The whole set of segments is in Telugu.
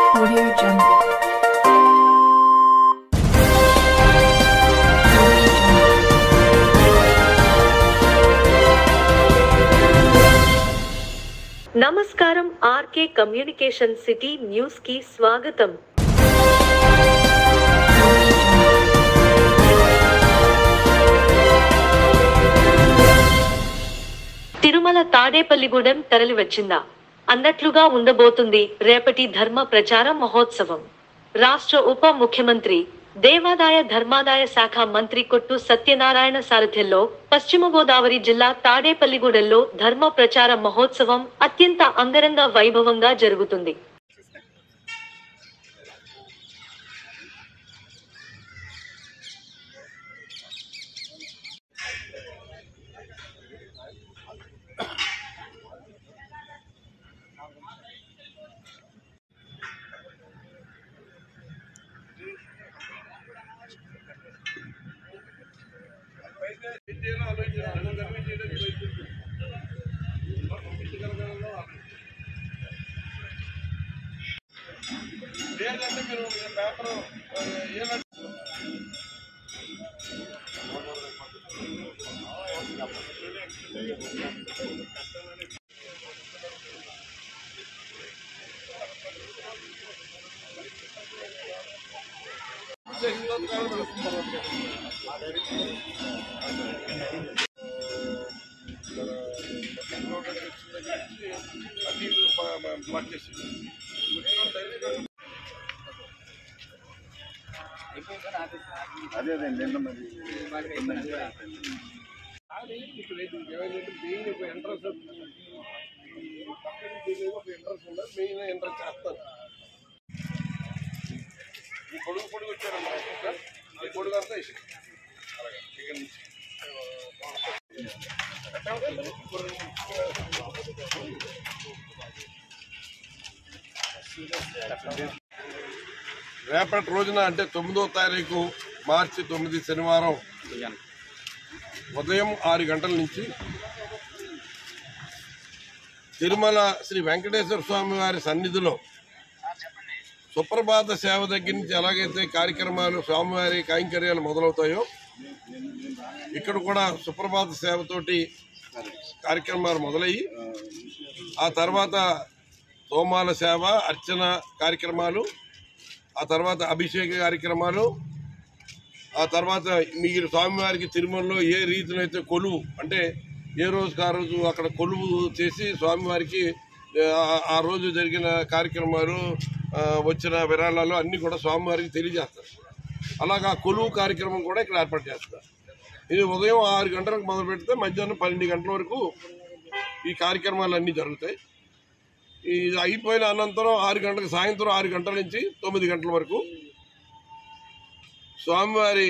Audio Jungle. Audio Jungle. నమస్కారం ఆర్కే కమ్యూనికేషన్ సిటీ న్యూస్ కి స్వాగతం తిరుమల తాడేపల్లిగూడెం తరలివచ్చిందా అన్నట్లుగా ఉండబోతుంది రేపటి ధర్మ ప్రచార మహోత్సవం రాష్ట్ర ఉప ముఖ్యమంత్రి దేవాదాయ ధర్మాదాయ శాఖ మంత్రి కొట్టు సత్యనారాయణ సారథ్యంలో పశ్చిమ గోదావరి జిల్లా తాడేపల్లిగూడెంలో ధర్మ ప్రచార మహోత్సవం అత్యంత అంగరంగ వైభవంగా జరుగుతుంది లేదంటే మీరు పేపర్ బ్లాక్ చేసి అదే అదే నిన్న మరి కానీ ఇప్పుడు ఏంటి ఏమైందంటే మెయిన్ ఒక ఎంట్రన్స్ ఈ పక్కన దీనికి ఒక ఎంట్రన్స్ ఉండదు మెయిన్ ఎంట్రన్స్ చేస్తారు ఈ పొడుగు పొడుగు వచ్చారన్నమాట ఈ పొడుగు అంతా వేసి అలాగే ఇక్కడ నుంచి ఎట్లా ఉంటుంది? రేపటి రోజున అంటే తొమ్మిదో తారీఖు మార్చి తొమ్మిది శనివారం ఉదయం ఆరు గంటల నుంచి తిరుమల శ్రీ వెంకటేశ్వర స్వామి వారి సన్నిధిలో సుప్రభాత సేవ దగ్గర నుంచి ఎలాగైతే కార్యక్రమాలు స్వామివారి కైంకర్యాలు మొదలవుతాయో ఇక్కడ కూడా సుప్రభాత సేవతోటి కార్యక్రమాలు మొదలయ్యి ఆ తర్వాత సోమాల సేవ అర్చన కార్యక్రమాలు ఆ తర్వాత అభిషేక కార్యక్రమాలు ఆ తర్వాత మీరు స్వామివారికి తిరుమలలో ఏ రీతిలో అయితే కొలువు అంటే ఏ రోజుకి ఆ రోజు అక్కడ కొలువు చేసి స్వామివారికి ఆ- ఆ రోజు జరిగిన కార్యక్రమాలు ఆ, వచ్చిన విరాళాలు అన్నీ కూడా స్వామివారికి తెలియజేస్తారు అలాగా కొలువు కార్యక్రమం కూడా ఇక్కడ ఏర్పాటు చేస్తారు ఇది ఉదయం ఆరు గంటలకు మొదలు పెడితే మధ్యాహ్నం పన్నెండు గంటల వరకు ఈ కార్యక్రమాలు అన్నీ జరుగుతాయి ఇది అయిపోయిన అనంతరం ఆరు గంటలకు సాయంత్రం ఆరు గంటల నుంచి తొమ్మిది గంటల వరకు స్వామివారి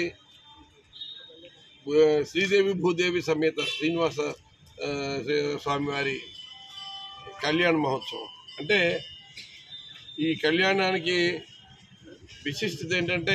ఆ, శ్రీదేవి భూదేవి సమేత శ్రీనివాస ఆ, శ్రీ- స్వామివారి కళ్యాణ మహోత్సవం అంటే ఈ కళ్యాణానికి విశిష్టత ఏంటంటే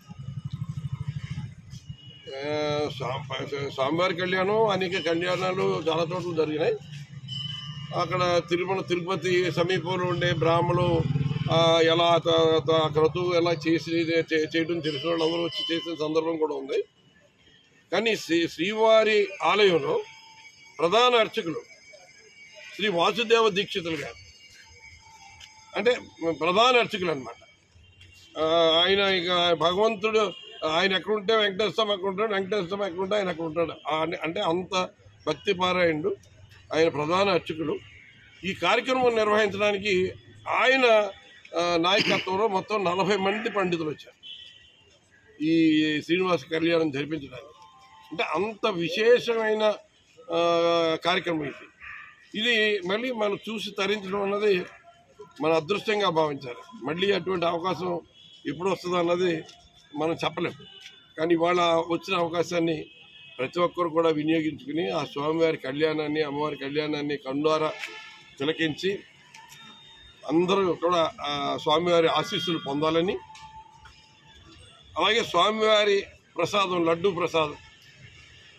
ఆ, స్వామి- స్వామివారి కళ్యాణం అనేక కళ్యాణాలు చాలా చోట్ల జరిగినాయి అక్కడ తిరుమల తిరుపతి సమీపంలో ఉండే బ్రాహ్మలు ఆ, ఎలా త- త- క్రతువు ఎలా చేసి చే- చేయడం తెలిసిన వాళ్ళు అందరూ వచ్చి చేసిన సందర్భం కూడా ఉంది కానీ శ్రీ శ్రీవారి ఆలయంలో ప్రధాన అర్చకులు శ్రీ వాసుదేవ దీక్షితులు గారు అంటే ప్రధాన అర్చకులు అనమాట ఆయన ఇక భగవంతుడు ఆయన ఎక్కడుంటే వెంకటేశ్వర స్వామి ఎక్కడ ఉంటాడు వెంకటేశ్వర స్వామి ఎక్కడ ఉంటే ఆయన ఎక్కడ ఉంటాడు ఆ- అంటే అంత భక్తి పారాయణుడు ఆయన ప్రధాన అర్చకులు ఈ కార్యక్రమం నిర్వహించడానికి ఆయన ఆ, నాయకత్వంలో మొత్తం నలభై మంది పండితులు వచ్చారు ఈ శ్రీనివాస కళ్యాణం జరిపించడానికి అంటే అంత విశేషమైన ఆ, కార్యక్రమం ఇది ఇది మళ్ళీ మనం చూసి తరించడం అన్నది మన అదృష్టంగా భావించాలి మళ్ళీ అటువంటి అవకాశం ఎప్పుడు వస్తుందో అన్నది మనం చెప్పలేం కానీ ఇవాళ వచ్చిన అవకాశాన్ని ప్రతి ఒక్కరు కూడా వినియోగించుకుని ఆ స్వామివారి కళ్యాణాన్ని అమ్మవారి కళ్యాణాన్ని కండారా తిలకించి అందరూ కూడా ఆ స్వామివారి ఆశీస్సులు పొందాలని అలాగే స్వామివారి ప్రసాదం లడ్డు ప్రసాదం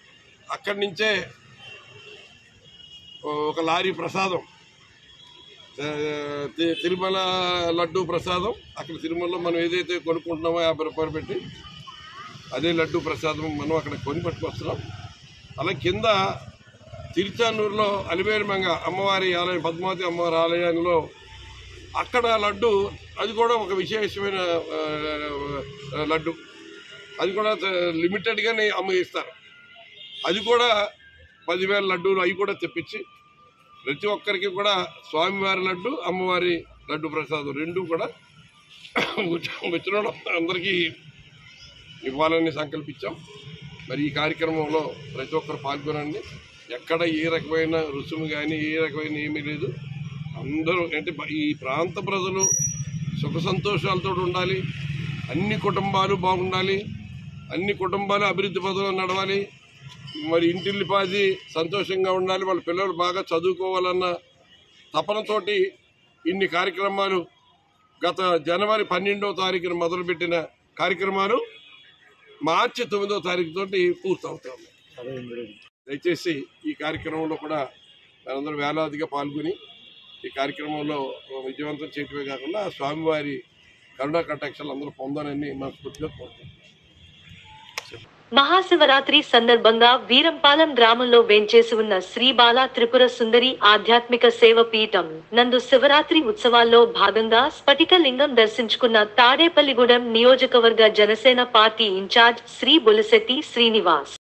అక్కడి నుంచే ఒక లారీ ప్రసాదం ఆ, తి- తిరుమల లడ్డు ప్రసాదం అక్కడ తిరుమలలో మనం ఏదైతే కొనుక్కుంటున్నామో యాభై రూపాయలు పెట్టి అదే లడ్డు ప్రసాదం మనం అక్కడ కొని పట్టుకొస్తున్నాం అలా కింద తిరుచానూరులో అలివేలుమంగ అమ్మవారి ఆలయం పద్మావతి అమ్మవారి ఆలయంలో అక్కడ లడ్డు అది కూడా ఒక విశేషమైన ఆ, ఆ, లడ్డు అది కూడా లిమిటెడ్గానే అమ్మగిస్తారు అది కూడా పదివేల లడ్డూలు అవి కూడా తెప్పించి ప్రతి ఒక్కరికి కూడా స్వామివారి లడ్డు అమ్మవారి లడ్డు ప్రసాదం రెండు కూడా వచ్చిన అందరికీ ఇవ్వాలని సంకల్పించాం మరి ఈ కార్యక్రమంలో ప్రతి ఒక్కరు పాల్గొనండి ఎక్కడ ఏ రకమైన రుసుము కానీ ఏ రకమైన ఏమీ లేదు అందరూ అంటే బ- ఈ ప్రాంత ప్రజలు సుఖ సంతోషాలతో ఉండాలి అన్ని కుటుంబాలు బాగుండాలి అన్ని కుటుంబాలు అభివృద్ధి పదంలో నడవాలి మరి ఇంటిల్లిపాది సంతోషంగా ఉండాలి వాళ్ళ పిల్లలు బాగా చదువుకోవాలన్న తపనతోటి ఇన్ని కార్యక్రమాలు గత జనవరి పన్నెండవ తారీఖున మొదలుపెట్టిన కార్యక్రమాలు మార్చి తొమ్మిదవ తారీఖు తోటి పూర్తవుతాయి దయచేసి ఈ కార్యక్రమంలో కూడా మనందరూ వేలాదిగా పాల్గొని ఈ కార్యక్రమంలో విజయవంతం చేయటమే కాకుండా స్వామివారి కరుణా కటాక్షలు అందరూ పొందాలని మనస్ఫూర్తిగా కోరుకుంటున్నాను మహాశివరాత్రి సందర్భంగా వీరంపాలెం గ్రామంలో వేంచేసి ఉన్న శ్రీ బాలా త్రిపుర సుందరి ఆధ్యాత్మిక సేవ పీఠం నందు శివరాత్రి ఉత్సవాల్లో భాగంగా స్ఫటిక లింగం దర్శించుకున్న తాడేపల్లిగూడెం నియోజకవర్గ జనసేన పార్టీ ఇన్ఛార్జ్ శ్రీ బొలిశెట్టి శ్రీనివాస్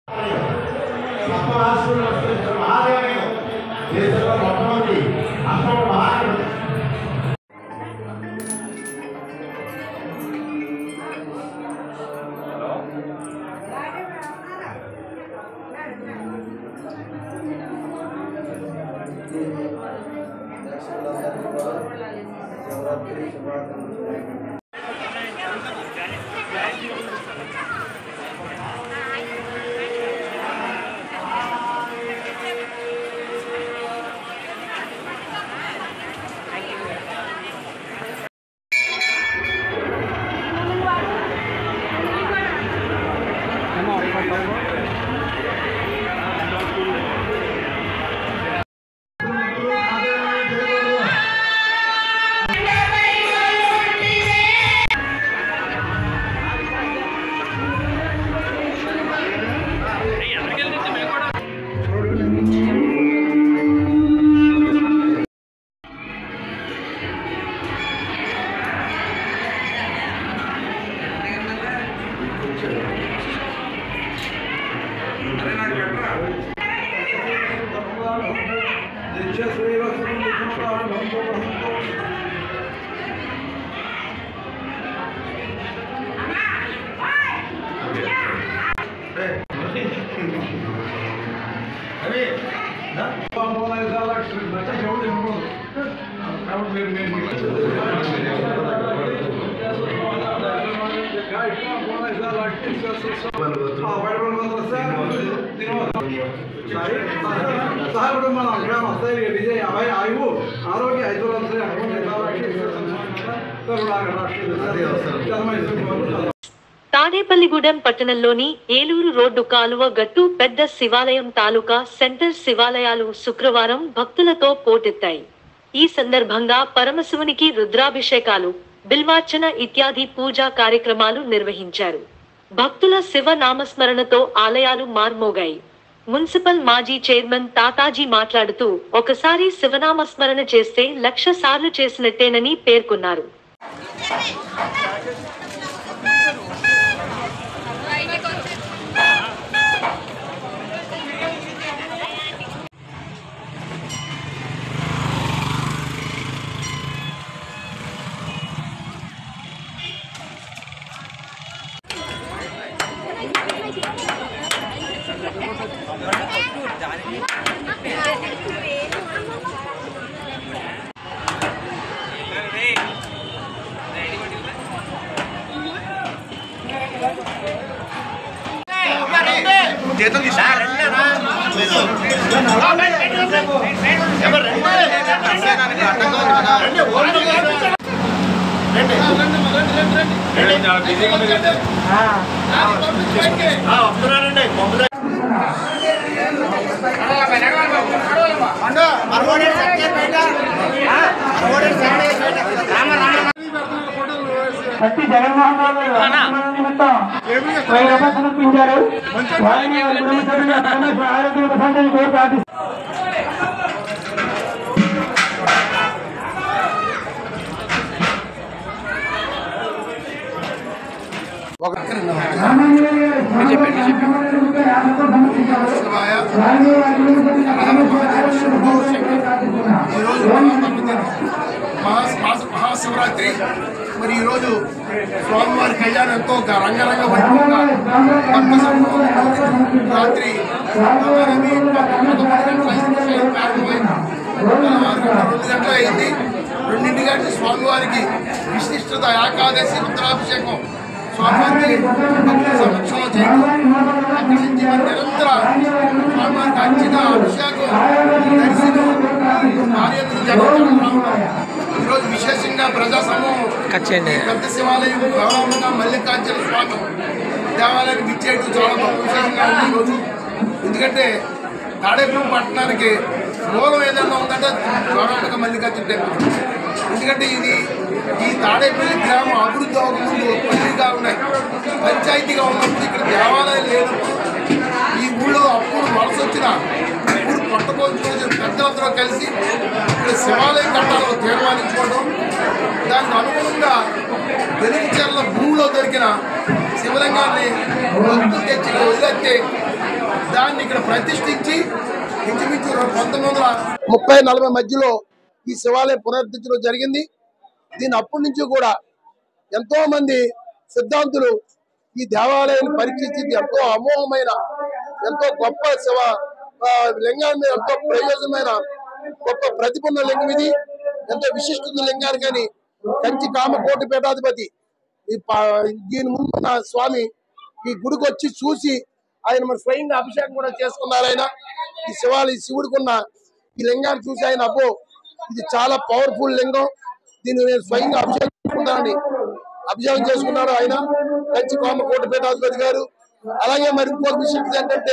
సహకుటుంబ గ్రామ స్థైర్య విజయ అభయ ఆయువు ఆరోగ్య ఐశ్వర్య కరుణాకటాక్ష తాడేపల్లిగూడెం పట్టణంలోని ఏలూరు రోడ్డు కాలువ గట్టు పెద్ద శివాలయం తాలూకా సెంటర్ శివాలయాలు శుక్రవారం భక్తులతో పోటెత్తాయి ఈ సందర్భంగా పరమశివునికి రుద్రాభిషేకాలు బిల్వార్చన ఇత్యాది పూజా కార్యక్రమాలు నిర్వహించారు భక్తుల శివ నామస్మరణతో ఆలయాలు మార్మోగాయి మున్సిపల్ మాజీ చైర్మన్ తాతాజీ మాట్లాడుతూ ఒకసారి శివనామస్మరణ చేస్తే లక్ష సార్లు చేసినట్టేనని పేర్కొన్నారు వస్తున్నారండి ప్రతి జగన్మోహన్ రావు గారు ఆరోగ్యం నిమిత్తం వెయ్యి రూపాయలు సమర్పించారు వారిని వారి కుటుంబ సభ్యులు పరమేశ్వర ఆరోగ్య ప్రశాంతాన్ని కోరి ప్రార్థిస్తారు ఈరోజు మహాపర్వదినం మహా మహా- మహాశివరాత్రి మరి ఈరోజు స్వామివారి కళ్యాణం ఎంతో గ- రంగరంగ వైభవంగా భక్త సమూహంతో రాత్రి నవమి పదకొండు గంటల ఐదు ప్రారంభమైంది తెల్లవారు రెండు గంటల అయింది రెండింటి గంటల స్వామివారికి విశిష్టత ఏకాదశి రుద్రాభిషేకం స్వామివారికి భక్తుల సమక్షంలో చేయడం అక్కడి నుంచి మరి నిరంతర స్వామివారికి అంచిన అభిషేకం దర్శనం కార్యక్రమం జరుగుతూ రావడం ఈరోజు విశేషంగా ప్రజా సమూహం ఈ పెద్ద శివాలయం గౌరవంగా మల్లికార్జున స్వామి దేవాలయానికి విచ్చేయడం చాలా గొప్ప విశేషంగా ఉంది ఈరోజు ఎందుకంటే తాడేపల్లి పట్టణానికి మూలం ఏదైనా ఉందంటే గౌరవంగా మల్లికార్జున టెంపుల్ ఎందుకంటే ఇది ఈ తాడేపల్లి గ్రామం అభివృద్ధి అవ్వకముందు పల్లిగా ఉన్నాయి పంచాయతీగా ఉన్నప్పుడు ఇక్కడ దేవాలయం లేనప్పుడు ఈ ఊళ్ళో అప్పుడు వలస వచ్చిన ఊరు పట్టబోతున్న పెద్దలందరూ కలిసి ఇక్కడ శివాలయం కట్టాలని తీర్మానించుకోవడం దానికి అనుగుణంగా వెలుగుచెర్ల భూమిలో దొరికిన శివలింగాన్ని భక్తులు తెచ్చి ఇక్కడ వదిలేస్తే దాన్ని ఇక్కడ ప్రతిష్ఠించి ఇంచుమించు పంతొమ్మిది వందల ముప్పై నలభై మధ్యలో ఈ శివాలయం పునరుద్ధరించడం జరిగింది దీని అప్పటి నుంచి కూడా ఎంతో మంది సిద్ధాంతులు ఈ దేవాలయాన్ని పరీక్షించి ఇది ఎంతో అమోఘమైన ఎంతో గొప్ప శివ ఆ, లింగాన్ని ఎంతో ప్రయోజనమైన గొప్ప ప్రతిభ ఉన్న లింగం ఇది ఎంతో విశిష్టత లింగానికి అని కంచి కామకోటి పీఠాధిపతి ఈ పా- దీని ముందు ఉన్న స్వామి ఈ గుడికి వచ్చి చూసి ఆయన మరి స్వయంగా అభిషేకం కూడా చేసుకున్నారు ఆయన ఈ శివాలయ శివుడికి ఉన్న ఈ లింగాన్ని చూసి ఆయన అబ్బో ఇది చాలా పవర్ఫుల్ లింగం దీన్ని నేను స్వయంగా అభిషేకం చేసుకుంటానని అభిషేకం చేసుకున్నారు ఆయన కంచి కోమకోట పీఠాధిపతి గారు అలాగే మరి ఇంకొక విషయం ఏంటంటే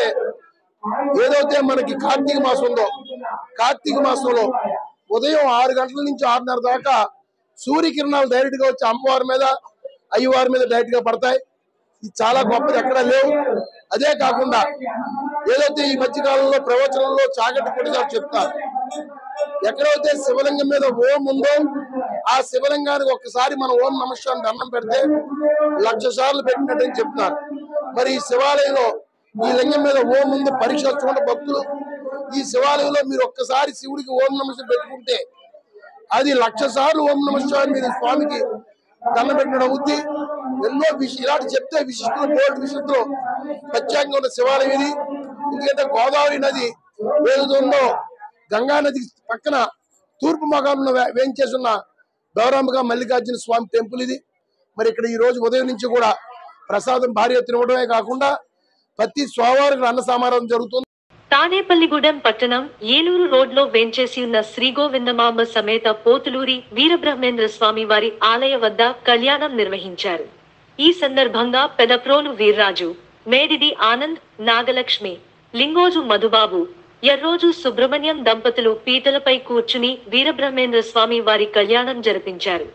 ఏదైతే మనకి కార్తీక మాసం ఉందో కార్తీక మాసంలో ఉదయం ఆరు గంటల నుంచి ఆరున్నర దాకా సూర్యకిరణాలు డైరెక్ట్ గా వచ్చి అమ్మవారి మీద అయ్యవారి మీద డైరెక్ట్ గా పడతాయి ఇది చాలా గొప్పది ఎక్కడ లేవు అదే కాకుండా ఏదైతే ఈ మధ్య కాలంలో ప్రవచనంలో చాగటి పొడి గారు చెప్తారు ఎక్కడైతే శివలింగం మీద ఓం ఉందో ఆ శివలింగానికి ఒక్కసారి మనం ఓం నమస్కారం దండం పెడితే లక్ష సార్లు పెట్టినట్టని చెప్తున్నారు మరి ఈ శివాలయంలో ఈ లింగం మీద ఓం ఉంది పరీక్ష చూడండి భక్తులు ఈ శివాలయంలో మీరు ఒక్కసారి శివుడికి ఓం నమస్కారం పెట్టుకుంటే అది లక్ష సార్లు ఓం నమస్కారం మీరు స్వామికి దండం పెట్టడం అవుద్ది ఎన్నో విష ఇలాంటి చెప్తే విశిష్టలు బోల్డ్ విశిష్టలు ప్రత్యేకంగా ఉన్న శివాలయం ఇది ఎందుకంటే గోదావరి నది ఏదైతే ఉందో గంగా నది పక్కన తూర్పు మగాంలో వేయించేసి ఉన్న గౌరమ్మగా మల్లికార్జున స్వామి టెంపుల్ ఇది మరి ఇక్కడ ఈ రోజు ఉదయం నుంచి కూడా ప్రసాదం భారీ ఎత్తున ఇవ్వడమే కాకుండా ప్రతి సోమవారం అన్న సమారాధన జరుగుతుంది తాడేపల్లిగూడెం పట్టణం ఏలూరు రోడ్లో వేంచేసి ఉన్న శ్రీ గోవిందమాంబ సమేత పోతులూరి వీరబ్రహ్మేంద్ర స్వామి వారి ఆలయ వద్ద కళ్యాణం నిర్వహించారు ఈ సందర్భంగా పెదప్రోలు వీర్రాజు మేడిది ఆనంద్ నాగలక్ష్మి లింగోజు మధుబాబు ఎర్రోజు సుబ్రహ్మణ్యం దంపతులు పీటలపై కూర్చుని వీరబ్రహ్మేంద్ర స్వామి వారి కళ్యాణం జరిపించారు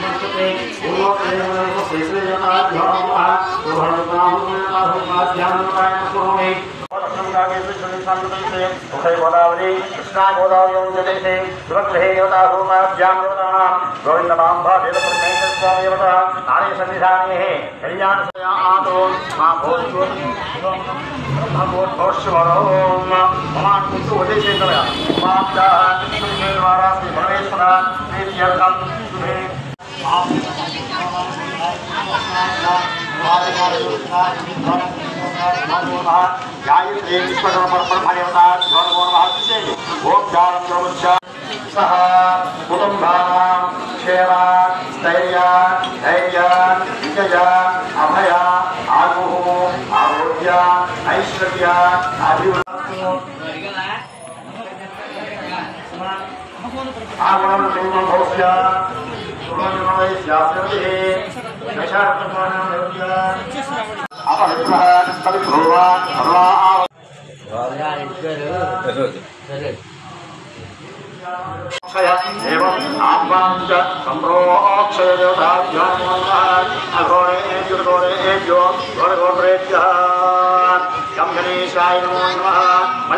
గోదావరి కృష్ణా గోదావరి శివగృహే గోవిందమాంబా స్వామి నాణ్య సన్నిధానే కళ్యాణ ఆదో మా భోష్వరోమాన్కుంటూ ఉదయశేఖర ద్వారా శ్రీ పరమేశ్వర ప్రీత్యర్థం శుభే సహ కుటుంబానాం క్షేమ స్థైర్య ధైర్య విజయ అభయ ఆగు ఆరోగ్య ఐశ్వర్య అభివృద్ధి ఆగుణం దేవం భవిష్య గణేశాయ నమో నమః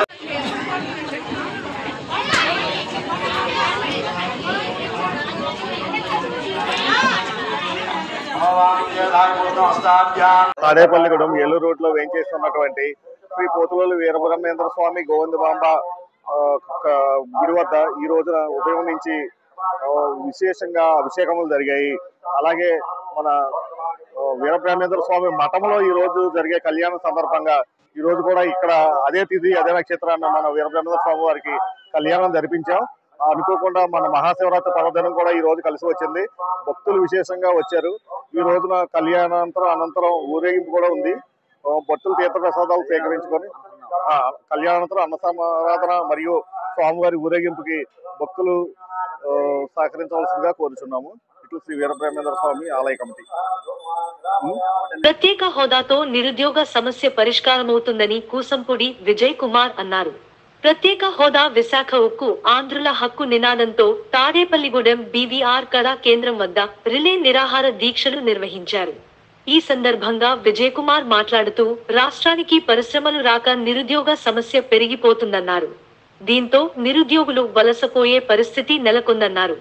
తాడేపల్లిగూడెం ఏలూరు రోడ్ లో వేంచేస్తున్నటువంటి శ్రీ పోతులూరు వీరబ్రహ్మేంద్ర స్వామి గోవిందబాంబ ఆ, క- గుడి వద్ద ఈ రోజున ఉదయం నుంచి ఆ, విశేషంగా అభిషేకములు జరిగాయి అలాగే మన ఆ, వీరబ్రహ్మేంద్ర స్వామి మఠంలో ఈ రోజు జరిగే కళ్యాణం సందర్భంగా ఈ రోజు కూడా ఇక్కడ అదే తిథి అదే నక్షత్రాన్ని మన వీరబ్రహ్మేంద్ర స్వామి వారికి కళ్యాణం జరిపించాం ఆ, అనుకోకుండా మన మహాశివరాత్రి పర్వదినం కూడా ఈ రోజు కలిసి వచ్చింది భక్తులు విశేషంగా వచ్చారు ఈ రోజున కళ్యాణానంతరం అనంతరం ఊరేగింపు కూడా ఉంది ఆ, భక్తులు తీర్థప్రసాదాలు సేకరించుకొని ఆ, కళ్యాణానంతరం అన్న సమారాధన మరియు స్వామివారి ఊరేగింపుకి భక్తులు ఆ, సహకరించవలసిందిగా కోరుచున్నాము ఇట్లు శ్రీ వీరబ్రహ్మేంద్ర స్వామి ఆలయ కమిటీ ప్రత్యేక హోదాతో నిరుద్యోగ సమస్య పరిష్కారమవుతుందని కూసంపూడి విజయ్ కుమార్ అన్నారు ప్రత్యేక హోదా విశాఖ ఉక్కు ఆంధ్రుల హక్కు నినాదంతో తాడేపల్లిగూడెం బీవీఆర్ కళా కేంద్రం వద్ద రిలే నిరాహార దీక్షలు నిర్వహించారు ఈ సందర్భంగా విజయ్ కుమార్ మాట్లాడుతూ రాష్ట్రానికి పరిశ్రమలు రాక నిరుద్యోగ సమస్య పెరిగిపోతుందన్నారు దీంతో నిరుద్యోగులు వలసపోయే పరిస్థితి నెలకొందన్నారు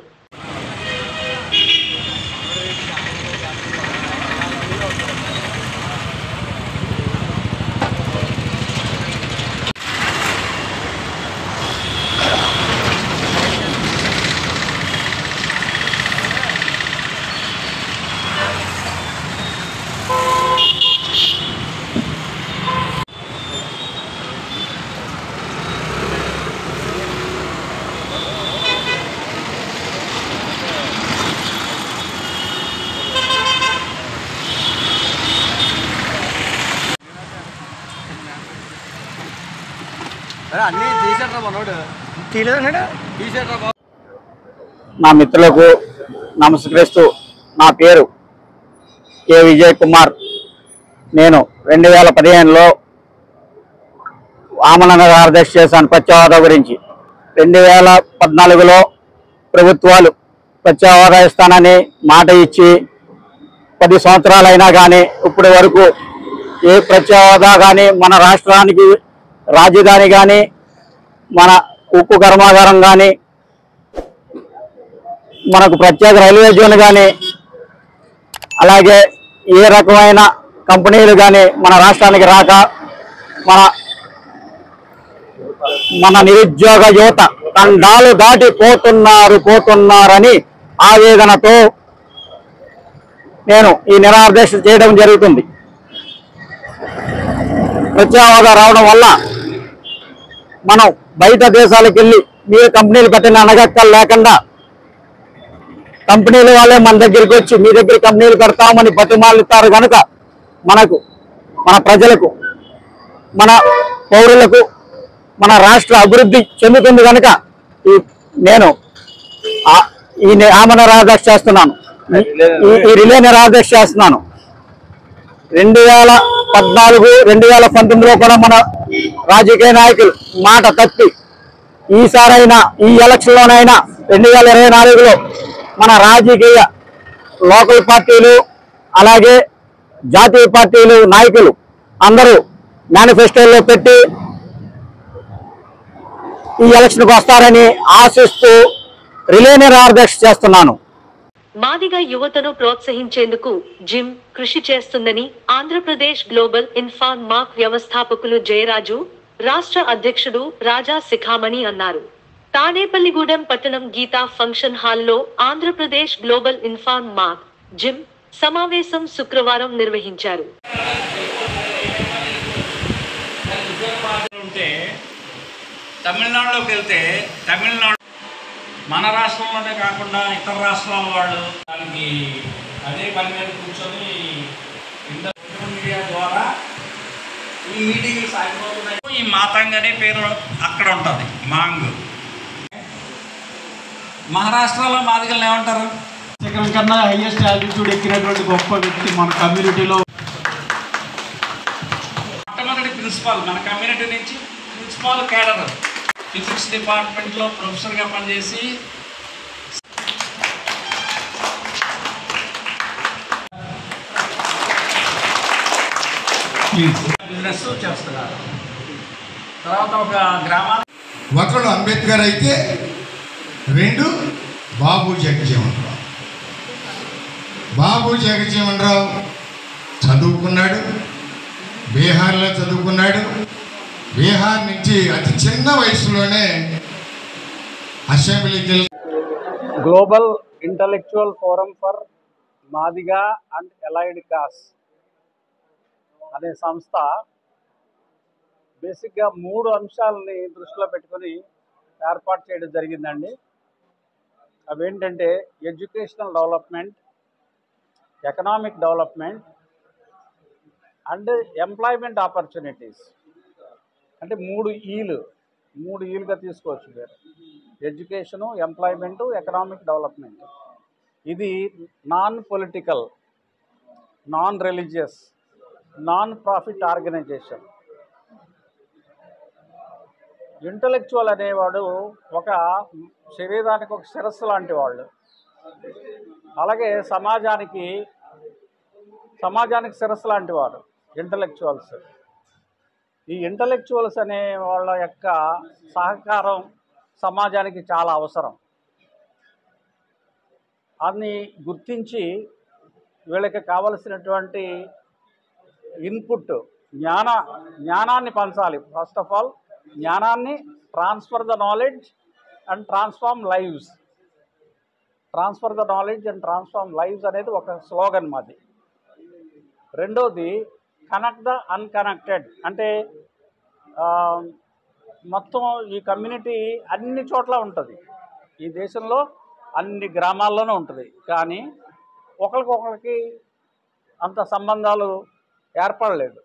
అన్ని తీసేట్రా మనోడు తీసేట్రా నా మిత్రులకు నమస్కరిస్తూ నా పేరు కె విజయ్ కుమార్ నేను రెండు వేల పదిహేనులో వామన ఆర్దర్శ చేశాను ప్రత్యేక గురించి రెండు వేల పద్నాలుగులో ప్రభుత్వాలు ప్రత్యేక హోదా ఇస్తానని మాట ఇచ్చి పది సంవత్సరాలైనా కానీ ఇప్పటి వరకు ఏ ప్రత్యేక హోదా కానీ మన రాష్ట్రానికి రాజధాని కానీ మన ఉక్కు కర్మాగారం కానీ మనకు ప్రత్యేక రైల్వే జోన్ కానీ అలాగే ఏ రకమైన కంపెనీలు కానీ మన రాష్ట్రానికి రాక మన మన నిరుద్యోగ యువత తండాలు దాటి పోతున్నారు పోతున్నారని ఆవేదనతో నేను ఈ నిరాదేశ చేయడం జరుగుతుంది ప్రత్యేక హోదా రావడం వల్ల మనం బయట దేశాలకు వెళ్ళి మీరు కంపెనీలు పెట్టిన అనగక్కలు లేకుండా కంపెనీల వాళ్ళే మన దగ్గరికి వచ్చి మీ దగ్గర కంపెనీలు పెడతామని బతిమాలుతారు కనుక మనకు మన ప్రజలకు మన పౌరులకు మన రాష్ట్ర అభివృద్ధి చెందుతుంది కనుక ఈ నేను ఆ- ఈ ని- ఆమె నిరాదక్ష చేస్తున్నాను ఈ- ఈ- ఈ రిలే నిరాదక్ష చేస్తున్నాను రెండు వేల పద్నాలుగు రెండు వేల పంతొమ్మిదిలో కూడా మన రాజకీయ నాయకులు మాట తప్పి ఈసారైనా ఈ ఎలక్షన్లోనైనా రెండు వేల ఇరవై నాలుగులో మన రాజకీయ లోకల్ పార్టీలు అలాగే జాతీయ పార్టీలు నాయకులు అందరూ మేనిఫెస్టోలో పెట్టి ఈ ఎలక్షన్కి వస్తారని ఆశిస్తూ రిలే నిరాదీక్ష చేస్తున్నాను మాదిగ యువతను ప్రోత్సహించేందుకు జిమ్ కృషి చేస్తుందని ఆంధ్రప్రదేశ్ గ్లోబల్ ఇన్ఫాన్ మాక్ వ్యవస్థాపకులు జయరాజు రాష్ట్ర అధ్యక్షుడు రాజా శిఖామణి అన్నారు తాడేపల్లిగూడెం పట్టణం గీతా ఫంక్షన్ హాల్లో ఆంధ్రప్రదేశ్ గ్లోబల్ ఇన్ఫాన్ మాక్ జిమ్ సమావేశం శుక్రవారం నిర్వహించారు ఉంటే తమిళనాడులోకి వెళ్తే తమిళనాడు మన రాష్ట్రంలోనే కాకుండా ఇతర రాష్ట్రాల వాళ్ళు దానికి అదే పని మీద కూర్చొని ఇంత సోషల్ మీడియా ద్వారా ఈ మీటింగ్లు సాగిపోతున్నాయి ఈ మాతంగ్ అనే పేరు అక్కడ ఉంటుంది మాంగ్ మహారాష్ట్రలో మాదిగలు ఏమంటారు శిఖరం కన్నా హైయెస్ట్ ఆల్టిట్యూడ్ ఎక్కినటువంటి గొప్ప వ్యక్తి మన కమ్యూనిటీలో మొట్టమొదటి ప్రిన్సిపాల్ మన కమ్యూనిటీ నుంచి ప్రిన్సిపాల్ కేడర్ ఫిజిక్స్ డిపార్ట్మెంట్లో ప్రొఫెసర్గా పనిచేసి బిజినెస్ చేస్తున్నారు తర్వాత ఒక గ్రామాల ఒకడు అంబేద్కర్ అయితే రెండు బాబు జగజీవన్ రావు బాబు జగజీవన్ రావు చదువుకున్నాడు బీహార్లో చదువుకున్నాడు బీహార్ నుంచి అతి చిన్న వయసులోనే అసెంబ్లీకి global intellectual forum for Madiga and allied castes అనే సంస్థ బేసిక్గా మూడు అంశాలని దృష్టిలో పెట్టుకొని ఏర్పాటు చేయడం జరిగిందండి అవేంటంటే educational development economic development and employment opportunities అంటే మూడు ఈలు మూడు ఈలుగా తీసుకోవచ్చు మీరు ఎడ్యుకేషను ఎంప్లాయ్మెంటు ఎకనామిక్ డెవలప్మెంట్ ఇది non political non religious non profit organisation intellectual అనేవాడు ఒక శరీరానికి ఒక శిరస్సు లాంటి వాళ్ళు అలాగే సమాజానికి సమాజానికి శిరస్సు లాంటి వారు ఇంటలెక్చువల్స్ ఈ ఇంటలెక్చువల్స్ అనే వాళ్ళ యొక్క సహకారం సమాజానికి చాలా అవసరం అన్ని గుర్తించి వీళ్ళకి కావలసినటువంటి ఇన్పుట్ జ్ఞాన జ్ఞానాన్ని పంచాలి ఫస్ట్ ఆఫ్ ఆల్ జ్ఞానాన్ని transfer the knowledge and transform lives transfer the knowledge and transform lives అనేది ఒక స్లోగన్ మాది రెండోది కనెక్ట్ ద అన్కనెక్టెడ్ అంటే ఆ, మొత్తం ఈ కమ్యూనిటీ అన్ని చోట్ల ఉంటుంది ఈ దేశంలో అన్ని గ్రామాల్లోనూ ఉంటుంది కానీ ఒకరికొకరికి అంత సంబంధాలు ఏర్పడలేదు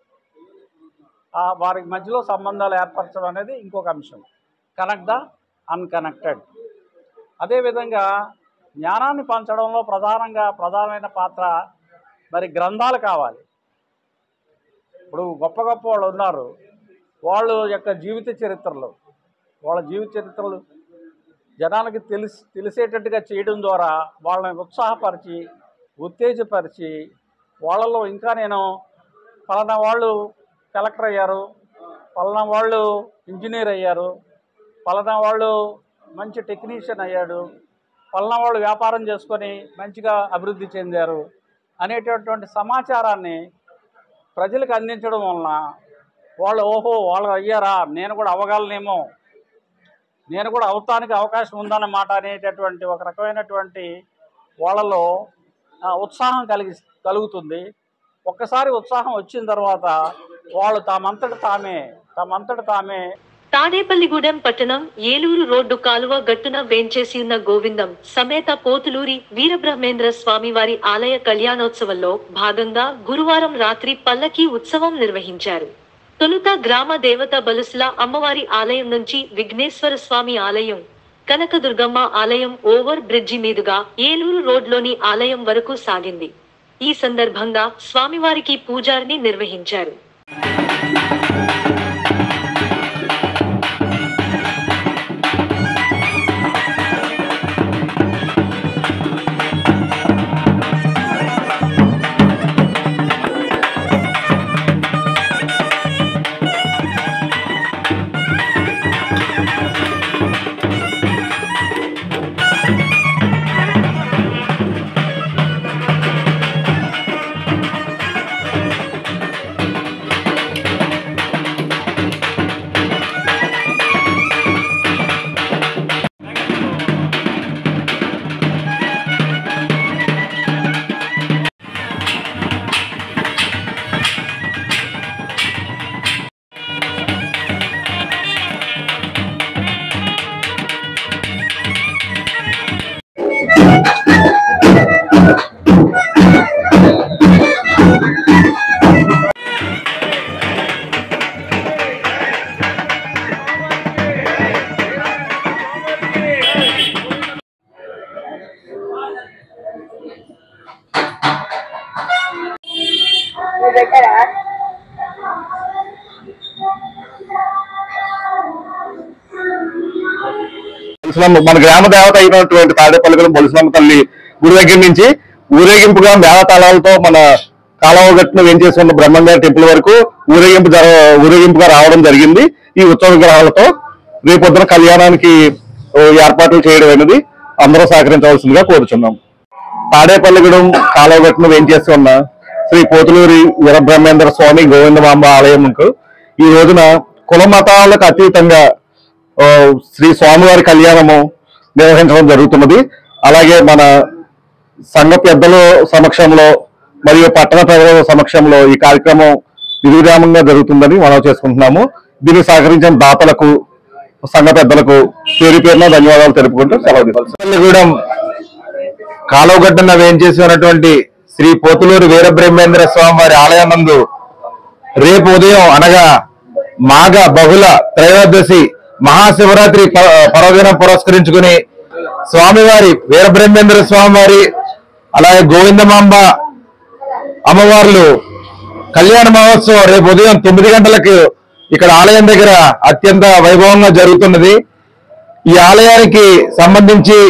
ఆ వారి మధ్యలో సంబంధాలు ఏర్పరచడం అనేది ఇంకొక అంశం కనెక్ట్ ద అన్కనెక్టెడ్ అదేవిధంగా జ్ఞానాన్ని పంచడంలో ప్రధానంగా ప్రధానమైన పాత్ర మరి గ్రంథాలు కావాలి ఇప్పుడు గొప్ప గొప్ప వాళ్ళు ఉన్నారు వాళ్ళు యొక్క జీవిత చరిత్రలు వాళ్ళ జీవిత చరిత్రలు జనానికి తెలిసి తెలిసేటట్టుగా చేయడం ద్వారా వాళ్ళని ఉత్సాహపరిచి ఉత్తేజపరిచి వాళ్ళలో ఇంకా నేను పలానా వాళ్ళు కలెక్టర్ అయ్యారు పలానా వాళ్ళు ఇంజనీర్ అయ్యారు పలానా వాళ్ళు మంచి టెక్నీషియన్ అయ్యాడు పలానా వాళ్ళు వ్యాపారం చేసుకొని మంచిగా అభివృద్ధి చెందారు అనేటటువంటి సమాచారాన్ని ప్రజలకు అందించడం వలన వాళ్ళు ఓహో వాళ్ళు అయ్యారా నేను కూడా అవ్వగలనేమో నేను కూడా అవటానికి అవకాశం ఉందన్నమాట అనేటటువంటి ఒక రకమైనటువంటి వాళ్ళలో ఆ, ఉత్సాహం కలిగి కలుగుతుంది ఒక్కసారి ఉత్సాహం వచ్చిన తర్వాత వాళ్ళు తామంతట తామే తమంతట తామే తాడేపల్లిగూడెం పట్టణం ఏలూరు రోడ్డు కాలువ గట్టున వేంచేసి ఉన్న గోవిందం సమేత పోతులూరి వీరబ్రహ్మేంద్ర స్వామివారి ఆలయ కళ్యాణోత్సవంలో భాగంగా గురువారం రాత్రి పల్లకి ఉత్సవం నిర్వహించారు తొలుత గ్రామ దేవత బలుసుల అమ్మవారి ఆలయం నుంచి విఘ్నేశ్వర స్వామి ఆలయం కనకదుర్గమ్మ ఆలయం ఓవర్ బ్రిడ్జి మీదుగా ఏలూరు రోడ్లోని ఆలయం వరకు సాగింది ఈ సందర్భంగా స్వామివారికి పూజారిని నిర్వహించారు బొలిసలమ్మ మన గ్రామ దేవత అయినటువంటి తాడేపల్లిగూడెం బొలిసలమ్మ తల్లి గుడి దగ్గర నుంచి ఊరేగింపుగా మేళతాళాలతో మన కాలవగట్టును వేంచేసి ఉన్న బ్రహ్మంగారి టెంపుల్ వరకు ఊరేగింపు జర ఊరేగింపుగా రావడం జరిగింది ఈ ఉత్సవ విగ్రహాలతో రేపొద్దున కళ్యాణానికి ఓ, ఏర్పాట్లు చేయడం అనేది అందరూ సహకరించవలసిందిగా కోరుచున్నాం తాడేపల్లిగూడెం కాలువగట్టును వేంచేసి ఉన్న శ్రీ పోతులూరి వీరబ్రహ్మేంద్ర స్వామి గోవిందమాంబ ఆలయంకు ఈ రోజున కుల మతాలకు అతీతంగా ఆ, శ్రీ స్వామివారి కళ్యాణము నిర్వహించడం జరుగుతున్నది అలాగే మన సంఘ పెద్దల సమక్షంలో మరియు పట్టణ ప్రజల సమక్షంలో ఈ కార్యక్రమం నిర్విరామంగా జరుగుతుందని మనం చేసుకుంటున్నాము దీన్ని సహకరించిన దాతలకు సంఘ పెద్దలకు పేరు పేరున ధన్యవాదాలు తెలుపుకుంటూ సెలవు తీసుకుంటాం కాలువగడ్డన వేంచేసి ఉన్నటువంటి శ్రీ పోతులూరు వీరబ్రహ్మేంద్ర స్వామి వారి ఆలయం నందు రేపు ఉదయం అనగా మాఘ బహుళ త్రయోదశి మహాశివరాత్రి ప- పర్వదినం పురస్కరించుకుని స్వామివారి వీరబ్రహ్మేంద్ర స్వామి వారి అలాగే గోవిందమాంబ అమ్మవార్లు కళ్యాణ మహోత్సవం రేపు ఉదయం తొమ్మిది గంటలకు ఇక్కడ ఆలయం దగ్గర అత్యంత వైభవంగా జరుగుతున్నది ఈ ఆలయానికి సంబంధించి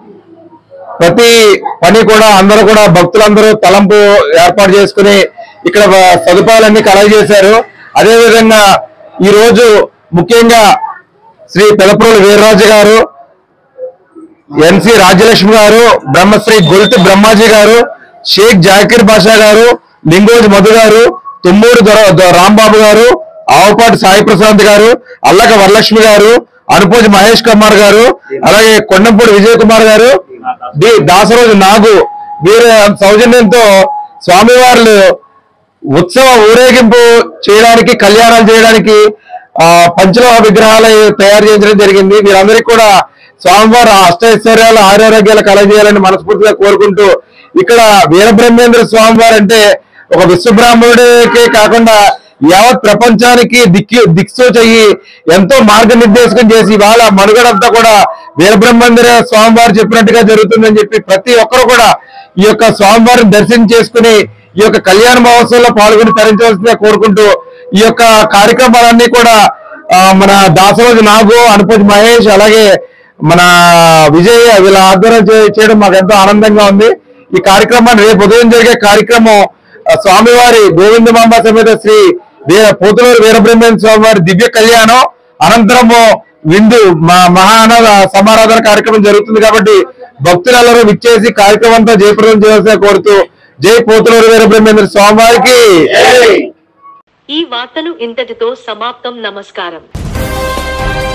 ప్రతి పని కూడా అందరూ కూడా భక్తులందరూ తలంపు ఏర్పాటు చేసుకుని ఇక్కడ వ- సదుపాయాలన్నీ కలగజేశారు అదేవిధంగా ఈ రోజు ముఖ్యంగా శ్రీ పెదప్రోలు వీర్రాజు గారు ఎన్సి రాజ్యలక్ష్మి గారు బ్రహ్మశ్రీ గొల్తి బ్రహ్మాజీ గారు షేక్ జాకీర్ బాషా గారు లింగోజు మధు గారు తుమ్మూరు దొర- దొ- రాంబాబు గారు ఆవుపాటి సాయి ప్రశాంత్ గారు అల్లక వరలక్ష్మి గారు అనుపూజ మహేష్ కుమార్ గారు అలాగే కొండంపూడి విజయ్ కుమార్ గారు డి దాసరోజు నాగు వీరి సౌజన్యంతో స్వామివార్లు ఉత్సవ ఊరేగింపు చేయడానికి కళ్యాణాలు చేయడానికి ఆ పంచలోహ విగ్రహాలు తయారు చేయించడం జరిగింది వీరందరికీ కూడా స్వామివారు అష్టైశ్వర్యాలు ఆరోగ్యాలు కలగజేయాలని మనస్ఫూర్తిగా కోరుకుంటూ ఇక్కడ వీరబ్రహ్మేంద్ర స్వామివారు అంటే ఒక విశ్వబ్రాహ్మణుడికే కాకుండా యావత్ ప్రపంచానికి దిక్కు దిక్సూచయ్యి ఎంతో మార్గనిర్దేశకం చేసి ఇవాళ మనుగడంతా కూడా వీరబ్రహ్మేంద్ర స్వామివారు చెప్పినట్టుగా జరుగుతుందని చెప్పి ప్రతి ఒక్కరు కూడా ఈ యొక్క స్వామివారిని దర్శనం చేసుకుని ఈ యొక్క కళ్యాణ మహోత్సవంలో పాల్గొని తరించవలసిందిగా కోరుకుంటూ ఈ యొక్క కార్యక్రమాలన్నీ కూడా ఆ, మన దాసరోజు నాగు అనుపతి మహేష్ అలాగే మన విజయ్ వీళ్ళ ఆధ్వర్యం చే- చేయడం మాకు ఎంతో ఆనందంగా ఉంది ఈ కార్యక్రమాన్ని రేపు ఉదయం జరిగే కార్యక్రమం ఆ, స్వామివారి గోవిందమాంబ సమేత శ్రీ వీర పోతులూరు వీరబ్రహ్మేంద్ర స్వామివారి దివ్య కళ్యాణం అనంతరము విందు మా మహానద సమారాధన కార్యక్రమం జరుగుతుంది కాబట్టి భక్తులందరూ విచ్చేసి కార్యక్రమంతో జయప్రదం చేయాల్సిన కోరుతూ జై పోతులూరు వీరబ్రహ్మేంద్ర స్వామివారికి ఈ వార్తలు ఇంతటితో సమాప్తం నమస్కారం